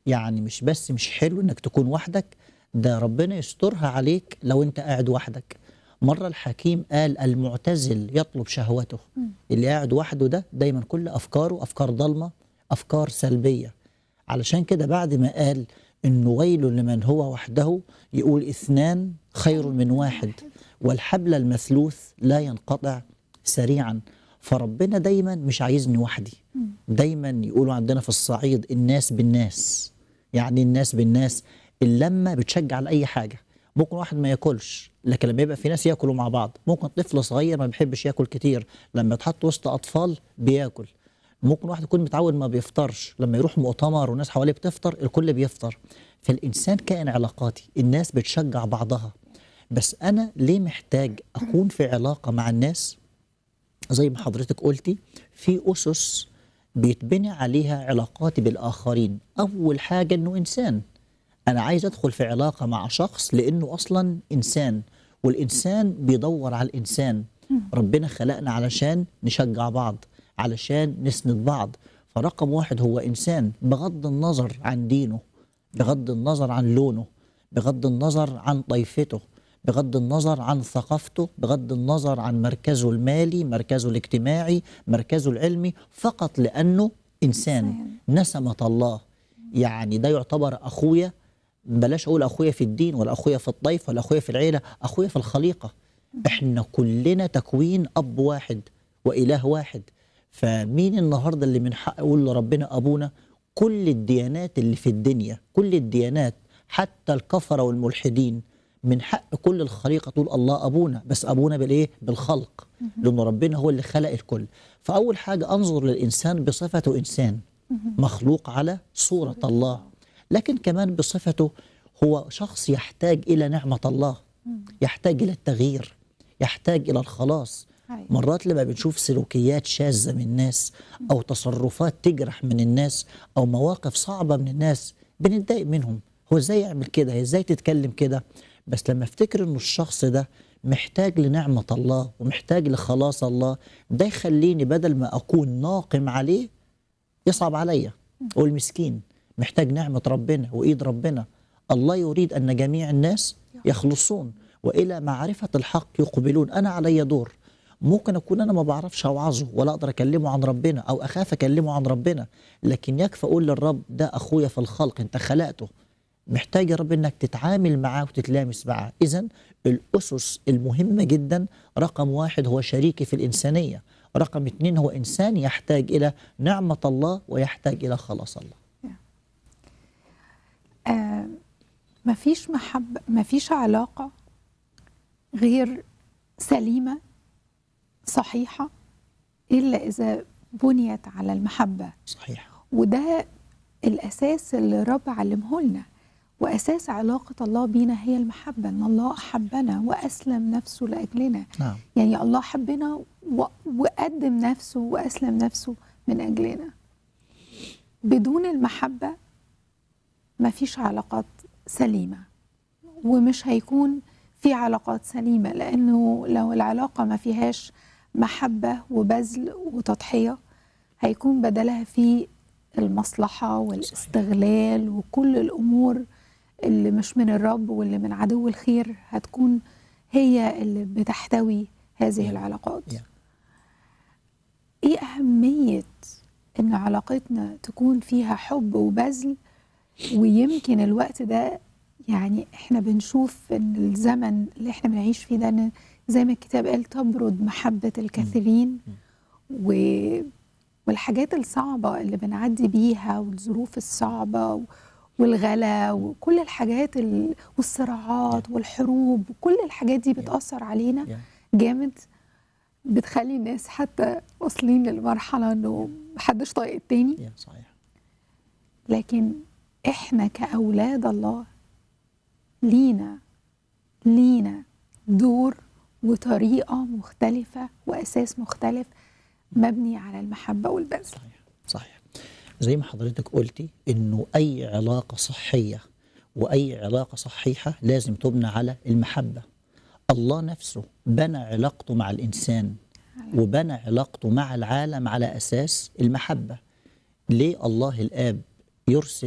يعني مش بس مش حلو انك تكون وحدك ده ربنا يسترها عليك لو انت قاعد وحدك مرة الحكيم قال المعتزل يطلب شهوته اللي قاعد وحده ده دايما كل أفكاره أفكار ضلمة أفكار سلبية علشان كده بعد ما قال إنه ويل لمن هو وحده يقول اثنان خير من واحد والحبل المثلوث لا ينقطع سريعا فربنا دايما مش عايزني وحدي دايما يقولوا عندنا في الصعيد الناس بالناس يعني الناس بالناس اللمة بتشجع على أي حاجة ممكن واحد ما ياكلش لكن لما يبقى في ناس ياكلوا مع بعض ممكن طفل صغير ما بيحبش ياكل كتير لما يتحط وسط أطفال بياكل ممكن واحد يكون متعود ما بيفطرش لما يروح مؤتمر والناس حواليه بتفطر الكل بيفطر فالإنسان كائن علاقاتي الناس بتشجع بعضها بس أنا ليه محتاج أكون في علاقة مع الناس زي ما حضرتك قلتي في أسس بيتبني عليها علاقاتي بالآخرين أول حاجة أنه إنسان أنا عايز أدخل في علاقة مع شخص لأنه أصلا إنسان والإنسان بيدور على الإنسان ربنا خلقنا علشان نشجع بعض علشان نسند بعض فرقم واحد هو إنسان بغض النظر عن دينه بغض النظر عن لونه بغض النظر عن طائفته بغض النظر عن ثقافته بغض النظر عن مركزه المالي مركزه الاجتماعي مركزه العلمي فقط لأنه إنسان نسمة الله يعني ده يعتبر أخويا بلاش أقول أخويا في الدين ولا أخويا في الطيف ولا أخويا في العيلة أخويا في الخليقة إحنا كلنا تكوين أب واحد وإله واحد فمين النهاردة اللي من حق يقول لربنا أبونا كل الديانات اللي في الدنيا كل الديانات حتى الكفرة والملحدين من حق كل الخليقة تقول الله أبونا بس أبونا بالإيه؟ بالخلق لأن ربنا هو اللي خلق الكل فأول حاجة أنظر للإنسان بصفته إنسان مخلوق على صورة الله لكن كمان بصفته هو شخص يحتاج إلى نعمة الله يحتاج إلى التغيير يحتاج إلى الخلاص أيوة. مرات لما بنشوف سلوكيات شاذة من الناس أو تصرفات تجرح من الناس أو مواقف صعبة من الناس بنتضايق منهم هو ازاي يعمل كده هي ازاي تتكلم كده بس لما افتكر انه الشخص ده محتاج لنعمة الله ومحتاج لخلاص الله ده يخليني بدل ما أكون ناقم عليه يصعب عليا أقول مسكين محتاج نعمة ربنا وإيد ربنا الله يريد أن جميع الناس يخلصون وإلى معرفة الحق يقبلون أنا علي دور ممكن أكون أنا ما بعرفش أوعظه ولا أقدر أكلمه عن ربنا أو أخاف أكلمه عن ربنا لكن يكفى أقول للرب ده أخويا في الخلق أنت خلقته محتاج يا رب انك تتعامل معاه وتتلامس معاه اذا الاسس المهمه جدا رقم واحد هو شريكي في الانسانيه رقم اتنين هو انسان يحتاج الى نعمه الله ويحتاج الى خلاص الله آه مفيش محبة مفيش علاقة غير سليمة صحيحة إلا إذا بنيت على المحبة صحيح وده الأساس اللي الرب علمه لنا وأساس علاقة الله بينا هي المحبة إن الله أحبنا وأسلم نفسه لأجلنا نعم يعني الله حبنا و- وقدم نفسه وأسلم نفسه من أجلنا بدون المحبة مفيش علاقات سليمة ومش هيكون في علاقات سليمة لأنه لو العلاقة ما فيهاش محبة وبذل وتضحية هيكون بدلها في المصلحة والاستغلال وكل الأمور اللي مش من الرب واللي من عدو الخير هتكون هي اللي بتحتوي هذه Yeah. العلاقات Yeah. ايه أهمية إن علاقتنا تكون فيها حب وبذل ويمكن الوقت ده يعني احنا بنشوف ان الزمن اللي احنا بنعيش فيه ده إن زي ما الكتاب قال تبرد محبة الكثيرين و والحاجات الصعبة اللي بنعدي بيها والظروف الصعبة والغلا وكل الحاجات ال... والصراعات والحروب وكل الحاجات دي بتأثر علينا Yeah. جامد بتخلي الناس حتى واصلين للمرحلة انه محدش طايق التاني Yeah. صحيح لكن احنا كأولاد الله لينا لينا دور وطريقة مختلفة وأساس مختلف مبني على المحبة والبذل صحيح صحيح زي ما حضرتك قلتي انه اي علاقه صحيه واي علاقه صحيحه لازم تبنى على المحبه الله نفسه بنى علاقته مع الانسان وبنى علاقته مع العالم على اساس المحبه ليه الله الاب يرسل